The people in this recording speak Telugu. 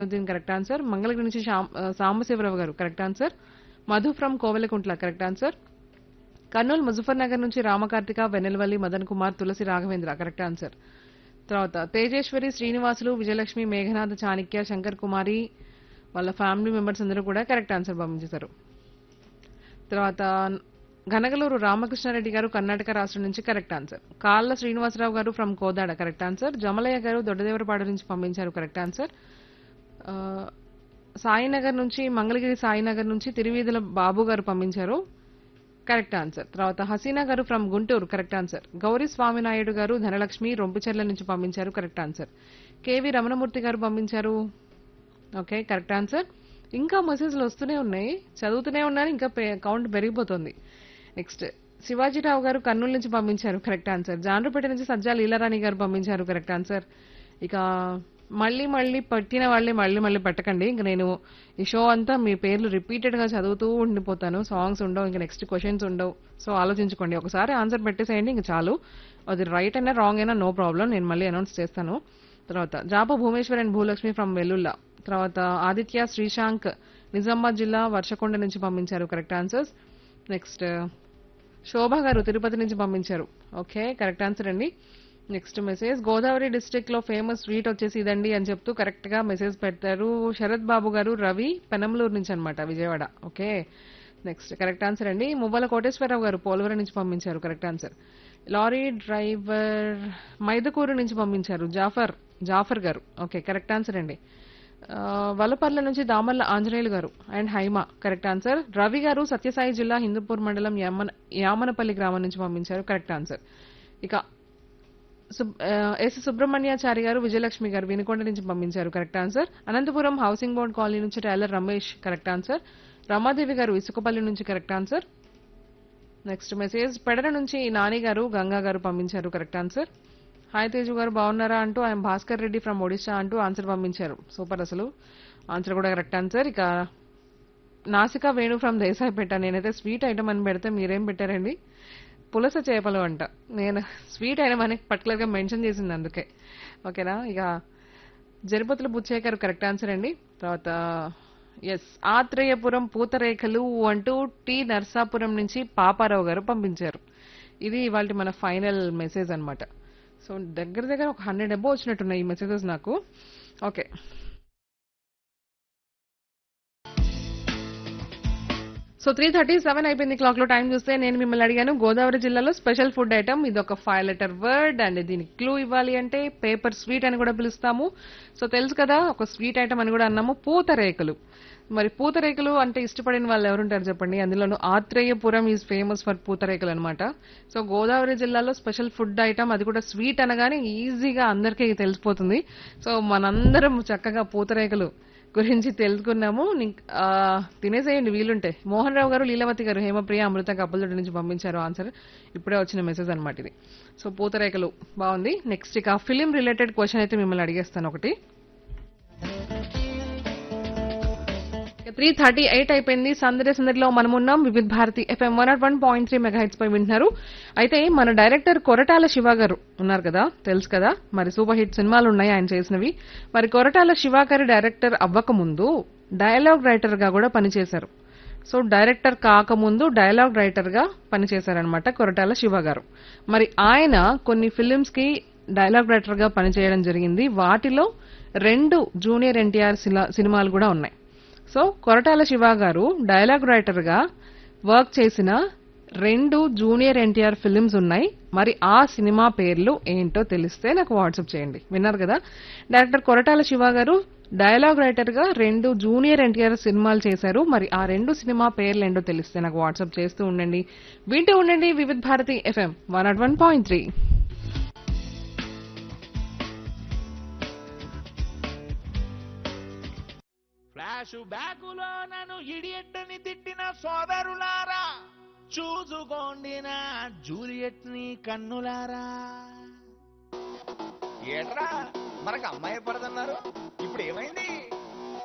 దీని కరెక్ట్ ఆన్సర్ మంగళగిరి నుంచి శ్యామ్- ఆ, సాంబశివరావు గారు correct answer Madhu from Kovelakuntla correct answer Kurnool Muzaffar Nagar నుంచి రామకార్తిక వెన్నెలవల్లి మదన్ కుమార్ తులసి రాఘవేంద్ర కరెక్ట్ ఆన్సర్ తర్వాత తేజేశ్వరి శ్రీనివాసులు విజయలక్ష్మి మేఘనాథ్ చాణిక్య శంకర్ కుమారి వాళ్ళ ఫ్యామిలీ మెంబర్స్ అందరూ కూడా కరెక్ట్ ఆన్సర్ పంపించేశారు తర్వాత ఘనగలూరు రామకృష్ణారెడ్డి గారు కర్ణాటక రాష్ట్రం నుంచి కరెక్ట్ ఆన్సర్ కాళ్ళ శ్రీనివాసరావు గారు from Kodada correct answer Jamalaiah గారు దొడ్డదేవరపాడు నుంచి పంపించారు కరెక్ట్ ఆన్సర్ ఆ, సాయినగర్ నుంచి మంగళగిరి సాయినగర్ నుంచి తిరువీధుల బాబు గారు పంపించారు కరెక్ట్ ఆన్సర్ తర్వాత హసీనా గారు from Guntur correct answer Gowri Swaminaidu గారు ధనలక్ష్మి రొంపిచెర్ల నుంచి పంపించారు కరెక్ట్ ఆన్సర్ కేవి రమణమూర్తి గారు పంపించారు ఓకే కరెక్ట్ ఆన్సర్ ఇంకా మెసేజ్లు వస్తూనే ఉన్నాయి చదువుతూనే ఉన్నాను ఇంకా కౌంట్ పెరిగిపోతుంది నెక్స్ట్ శివాజీరావు గారు కర్నూలు నుంచి పంపించారు కరెక్ట్ ఆన్సర్ జాండ్రపేట నుంచి సజ్జా లీలారాణి గారు పంపించారు కరెక్ట్ ఆన్సర్ ఇక మళ్ళీ మళ్ళీ పట్టిన వాళ్ళే మళ్ళీ మళ్ళీ పెట్టకండి ఇంక నేను ఈ షో అంతా మీ పేర్లు రిపీటెడ్ గా చదువుతూ ఉండిపోతాను సాంగ్స్ ఉండవు ఇంకా నెక్స్ట్ క్వశ్చన్స్ ఉండవు సో ఆలోచించుకోండి ఒకసారి ఆన్సర్ పెట్టేసేయండి ఇంక చాలు అది రైట్ అయినా రాంగ్ అయినా నో ప్రాబ్లం నేను మళ్ళీ అనౌన్స్ చేస్తాను తర్వాత జాప భూమేశ్వర్ అండ్ భూలక్ష్మి ఫ్రమ్ వెల్లుల్లా తర్వాత ఆదిత్య శ్రీశాంక్ నిజామాబాద్ జిల్లా వర్షకొండ నుంచి పంపించారు కరెక్ట్ ఆన్సర్స్ నెక్స్ట్ శోభ గారు తిరుపతి నుంచి పంపించారు ఓకే కరెక్ట్ ఆన్సర్ అండి నెక్స్ట్ మెసేజ్ గోదావరి డిస్ట్రిక్ట్ లో ఫేమస్ స్వీట్ వచ్చేసి ఇదండి అని చెప్తూ కరెక్ట్ గా మెసేజ్ పెడతారు శరత్ బాబు గారు రవి పెనంలూరు నుంచి అన్నమాట Vijayawada okay next correct answer అండి మువ్వల కోటేశ్వరరావు గారు పోలవరం నుంచి పంపించారు correct answer lorry driver Mydukur నుంచి పంపించారు జాఫర్ జాఫర్ గారు ఓకే కరెక్ట్ ఆన్సర్ అండి ఆ, వలపర్ల నుంచి దామర్ల ఆంజనేయులు గారు and Haima correct answer Ravi గారు సత్యసాయి జిల్లా హిందూపూర్ మండలం యామన యామనపల్లి గ్రామం నుంచి పంపించారు కరెక్ట్ ఆన్సర్ ఇక సుబ్- ఆ, ఎస్ సుబ్రహ్మణ్యాచారి గారు విజయలక్ష్మి గారు వినుకొండ నుంచి పంపించారు correct answer Anantapur housing board colony నుంచి tailor Ramesh correct answer Ramadevi గారు ఇసుకపల్లి నుంచి correct answer next message Pedara నుంచి నాని గారు గంగా గారు పంపించారు కరెక్ట్ ఆన్సర్ హాయ్ తేజు గారు బాగున్నారా అంటూ ఐఎమ్ భాస్కర్ రెడ్డి ఫ్రమ్ ఒడిశా అంటూ ఆన్సర్ పంపించారు సూపర్ అసలు ఆన్సర్ కూడా కరెక్ట్ ఆన్సర్ ఇక నాసికా వేణు ఫ్రమ్ దేశాయిపేట నేనైతే స్వీట్ ఐటమ్ అని పెడితే మీరేం పెట్టారండి పులస చేపలు అంట నేను స్వీట్ ఐటమ్ అని పర్టికులర్ గా మెన్షన్ చేసింది అందుకే ఓకేనా ఇక జరిపతుల బుచ్చేకర్ కరెక్ట్ ఆన్సర్ అండి తర్వాత ఎస్ ఆత్రేయపురం పూతరేఖలు అంటూ టి నర్సాపురం నుంచి పాపారావు గారు పంపించారు ఇది ఇవాళ మన ఫైనల్ మెసేజ్ అన్నమాట సో దగ్గర దగ్గర ఒక హండ్రెడ్ అబో వచ్చినట్టున్నాయి ఈ మెసేజెస్ నాకు okay so three thirty seven అయిపోయింది క్లాక్ లో టైం చూస్తే నేను మిమ్మల్ని అడిగాను గోదావరి జిల్లాలో స్పెషల్ ఫుడ్ ఐటమ్ ఇది ఒక ఫైవ్ లెటర్ వర్డ్ అండ్ దీనికి క్లూ ఇవ్వాలి అంటే పేపర్ స్వీట్ అని కూడా పిలుస్తాము సో తెలుసు కదా ఒక స్వీట్ ఐటమ్ అని కూడా అన్నాము పూతరేకులు మరి పూతరేకులు అంటే ఇష్టపడిన వాళ్ళు ఎవరుంటారు చెప్పండి అందులోనూ ఆత్రేయపురం ఈజ్ ఫేమస్ ఫర్ పూతరేకులు అనమాట సో గోదావరి జిల్లాలో స్పెషల్ ఫుడ్ ఐటమ్ అది కూడా స్వీట్ అనగానే ఈజీగా అందరికీ తెలిసిపోతుంది సో మనందరం చక్కగా పూతరేకులు గురించి తెలుసుకున్నాము నింక్- ఆ, తినేసేయండి వీలుంటే మోహన్ రావు గారు లీలావతి గారు హేమప్రియ అమృత కప్పలతోటి నుంచి పంపించారు ఆన్సర్ ఇప్పుడే వచ్చిన మెసేజ్ అనమాట ఇది సో పూతరేఖలు బాగుంది నెక్స్ట్ ఇక ఫిలిం రిలేటెడ్ క్వశ్చన్ అయితే మిమ్మల్ని అడిగేస్తాను ఒకటి త్రీ థర్టీ ఎయిట్ అయిపోయింది సందడి సందడిలో మనం ఉన్నాం Vividh Bharati FM one naught one point three megahits పై వింటున్నారు అయితే మన డైరెక్టర్ కొరటాల శివ గారు ఉన్నారు కదా తెలుసు కదా మరి సూపర్ హిట్ సినిమాలు ఉన్నాయి ఆయన చేసినవి మరి కొరటాల శివ గారి డైరెక్టర్ అవ్వక ముందు డైలాగ్ రైటర్ గా కూడా పనిచేశారు సో డైరెక్టర్ కాకముందు డైలాగ్ రైటర్ గా పనిచేశారనమాట కొరటాల శివ గారు మరి ఆయన కొన్ని ఫిలిమ్స్ కి డైలాగ్ రైటర్ గా పనిచేయడం జరిగింది వాటిలో రెండు జూనియర్ ఎన్టీఆర్ సినిమాలు కూడా ఉన్నాయి సో కొరటాల శివ గారు డైలాగ్ రైటర్ గా వర్క్ చేసిన రెండు జూనియర్ ఎన్టీఆర్ ఫిలిమ్స్ ఉన్నాయి మరి ఆ సినిమా పేర్లు ఏంటో తెలిస్తే నాకు వాట్సాప్ చేయండి విన్నారు కదా డైరెక్టర్ కొరటాల శివ గారు డైలాగ్ రైటర్ గా రెండు జూనియర్ ఎన్టీఆర్ సినిమాలు చేశారు మరి ఆ రెండు సినిమా పేర్లు ఏంటో తెలిస్తే నాకు వాట్సాప్ చేస్తూ ఉండండి వింటూ ఉండండి Vividh Bharati FM one naught one point three flash బ్యాకులో నన్ను ఇడియట్టని తిట్టిన సోదరులారా చూసుకోండి నా జూలియట్ ని కన్నులారా ఏట్రా మనకు అమ్మాయి పడదన్నారు ఇప్పుడు ఏమైంది